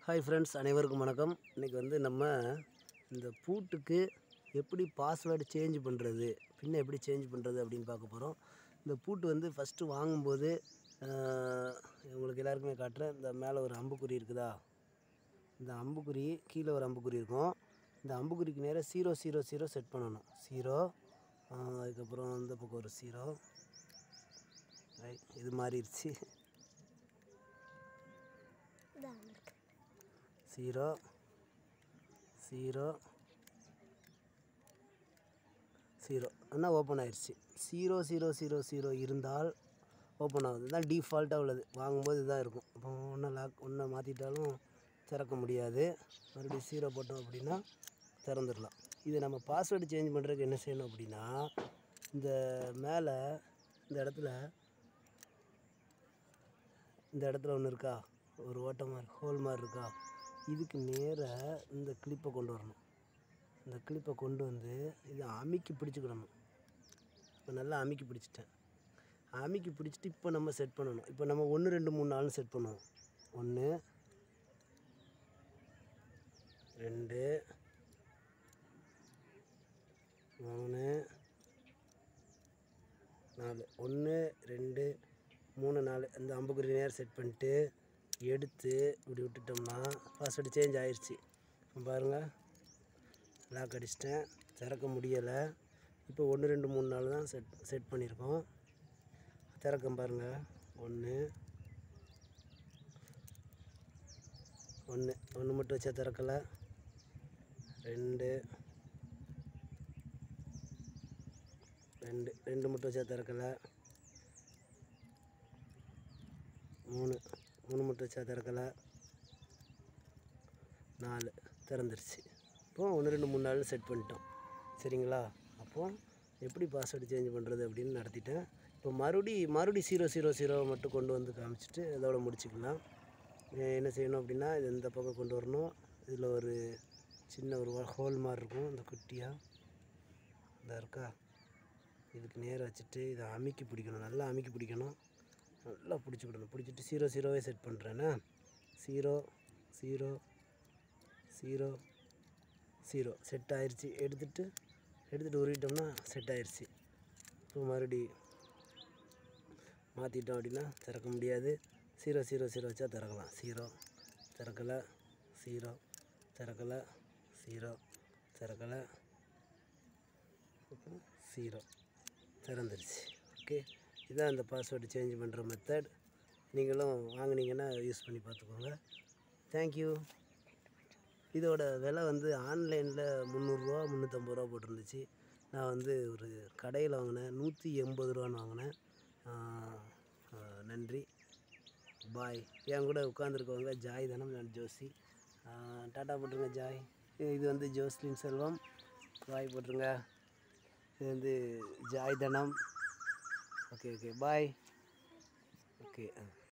hi friends அனைவருக்கும் வணக்கம் இன்றைக்கி வந்து நம்ம இந்த பூட்டுக்கு எப்படி பாஸ்வேர்டு சேஞ்ச் பண்ணுறது பின்ன எப்படி சேஞ்ச் பண்ணுறது அப்படின்னு பார்க்க போகிறோம் இந்த பூட்டு வந்து ஃபஸ்ட்டு வாங்கும்போது ஆஹ், உங்களுக்கு எல்லாருக்குமே காட்டுறேன் இந்த மேலே ஒரு அம்புக்குறி இருக்குதா இந்த அம்புக்குறி கீழே ஒரு அம்புக்குறி இருக்கும் இந்த அம்புக்குறிக்கு நேராக ஜீரோ ஜீரோ ஜீரோ செட் பண்ணணும் ஜீரோ அதுக்கப்புறம் இந்த பக்கம் ஒரு ஜீரோ ரைட் இது மாறிடுச்சு ஜீரோ ஜீரோ ஜீரோ ஆனால் ஓப்பன் ஆயிடுச்சு ஜீரோ ஜீரோ ஜீரோ ஜீரோ இருந்தால் ஓப்பன் ஆகுது இதுதான் டிஃபால்ட்டாக உள்ளது வாங்கும்போது இதுதான் இருக்கும் இப்போ ஒன்றை லாக் ஒன்றை மாற்றிட்டாலும் திறக்க முடியாது மறுபடியும் ஜீரோ போட்டோம் அப்படின்னா திறந்துடலாம் இது நம்ம பாஸ்வேர்டு சேஞ்ச் பண்ணுறதுக்கு என்ன செய்யணும் அப்படின்னா இந்த மேலே இந்த இடத்துல இந்த இடத்துல ஒன்று இருக்கா ஒரு ஓட்டை மாதிரி ஹோல் மாதிரி இருக்கா இதுக்கு நேராக இந்த கிளிப்பை கொண்டு வரணும் இந்த கிளிப்பை கொண்டு வந்து இதை அமுக்கி பிடிச்சிக்கிடணும் இப்போ நல்லா அமுக்கி பிடிச்சிட்டேன் அமுக்கி பிடிச்சிட்டு இப்போ நம்ம செட் பண்ணணும் இப்போ நம்ம ஒன்று ரெண்டு மூணு நாலு செட் பண்ணுவோம் ஒன்று ரெண்டு மூணு நாலு ஒன்று ரெண்டு மூணு நாலு அந்த அம்புக்குறி நேரம் செட் பண்ணிட்டு எடுத்து இப்படி விட்டுட்டோம்னா பாஸ்வேர்டு சேஞ்ச் ஆயிடுச்சு இப்போ பாருங்கள் லாக் அடிச்சிட்டேன் திறக்க முடியலை இப்போ ஒன்று ரெண்டு மூணு நாள் தான் செட் செட் பண்ணியிருக்கோம் திறக்கம் பாருங்கள் ஒன்று ஒன்று ஒன்று மட்டும் வச்சா திறக்கலை ரெண்டு ரெண்டு ரெண்டு மட்டும் வச்சா திறக்கலை மூணு மூணு மட்டும் வச்சா திறக்கலை நாலு திறந்துருச்சு இப்போ ஒன்று ரெண்டு மூணு நாள் செட் பண்ணிட்டோம் சரிங்களா அப்போது எப்படி பாஸ்வேர்டு சேஞ்ச் பண்ணுறது அப்படின்னு நடத்திட்டேன் இப்போ மறுபடி மறுபடி ஜீரோ ஜீரோ ஜீரோ மட்டும் கொண்டு வந்து காமிச்சிட்டு அதோட முடிச்சுக்கலாம் அஹ் என்ன செய்யணும் அப்படின்னா இது இந்த பக்கம் கொண்டு வரணும் இதில் ஒரு சின்ன ஒரு ஹோல் மாதிரி இருக்கும் இந்த குட்டியாக இந்த இருக்கா இதுக்கு நேராக வச்சுட்டு இதை அமுக்கி பிடிக்கணும் நல்லா அமுக்கி பிடிக்கணும் நல்லா பிடிச்சிக்கிடணும் பிடிச்சிட்டு ஜீரோ ஜீரோவே செட் பண்ணுறேன்னா zero zero zero zero set ஆயிடுச்சு எடுத்துட்டு எடுத்துகிட்டு உருவிட்டோம்னா செட் ஆயிடுச்சு இப்போ மறுபடி மாற்றிட்டோம் அப்படின்னா திறக்க முடியாது ஜீரோ ஜீரோ ஜீரோ வச்சா திறக்கலாம் ஜீரோ திறக்கலை ஜீரோ திறக்கலை ஜீரோ திறக்கலை ஜீரோ திறந்துருச்சு ஓகே இதான் அந்த பாஸ்வேர்டு சேஞ்ச் பண்ணுற மெத்தட் நீங்களும் வாங்குனீங்கன்னா யூஸ் பண்ணி பார்த்துக்கோங்க தேங்க்யூ இதோட விலை வந்து ஆன்லைனில் முந்நூறுரூவா முந்நூற்றம்பது ரூபா போட்டிருந்துச்சு நான் வந்து ஒரு கடையில் வாங்கினேன் நூற்றி எண்பது ரூபான்னு வாங்கினேன் ஆஹ் ஆஹ் நன்றி பாய் என் கூட உட்காந்துருக்கவங்க ஜாய் தனம் நான் ஜோசி ஆஹ் டாட்டா போட்டுருங்க ஜாய் இது வந்து ஜோஸ்லின் செல்வம் பாய் போட்டுருங்க இது வந்து ஜாய் தனம் ஓகே ஓகே பாய் ஓகே